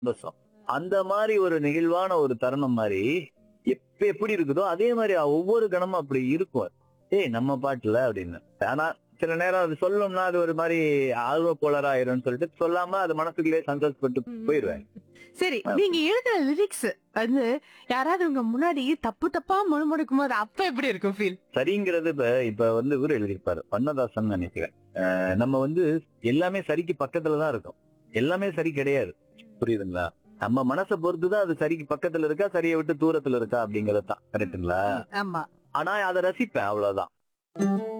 சந்தோஷம் அந்த மாதிரி ஒரு நெகிழ்வான ஒரு தருணம் மாதிரி எப்ப எப்படி இருக்குதோ அதே மாதிரி ஒவ்வொரு கணமும் அப்படி இருக்கும் ஏய் நம்ம பாட்டுல அப்படின்னு ஆனா சில நேரம் அது சொல்லணும்னா அது ஒரு மாதிரி ஆர்வ கோளராயிரும்னு சொல்லிட்டு சொல்லாம அது மனசுக்குள்ளே சந்தோஷப்பட்டு போயிருவேன் சரி நீங்க எழுதுற லிரிக்ஸ் வந்து யாராவது உங்க முன்னாடி தப்பு தப்பா முழுமுடிக்கும் போது அப்ப எப்படி இருக்கும் ஃபீல் சரிங்கிறது இப்ப இப்ப வந்து இவரு எழுதியிருப்பாரு வண்ணதாசன் நினைக்கிறேன் அஹ் நம்ம வந்து எல்லாமே சரிக்கு பக்கத்துலதான் இருக்கும் எல்லாமே சரி கிடையாது புரியுதுங்களா நம்ம மனசை பொறுத்துதான் அது சரிக்கு பக்கத்துல இருக்கா சரியை விட்டு தூரத்துல இருக்கா அப்படிங்கறது தான் கரெக்டுங்களா ஆமா ஆனா அதை ரசிப்பேன் அவ்வளவுதான்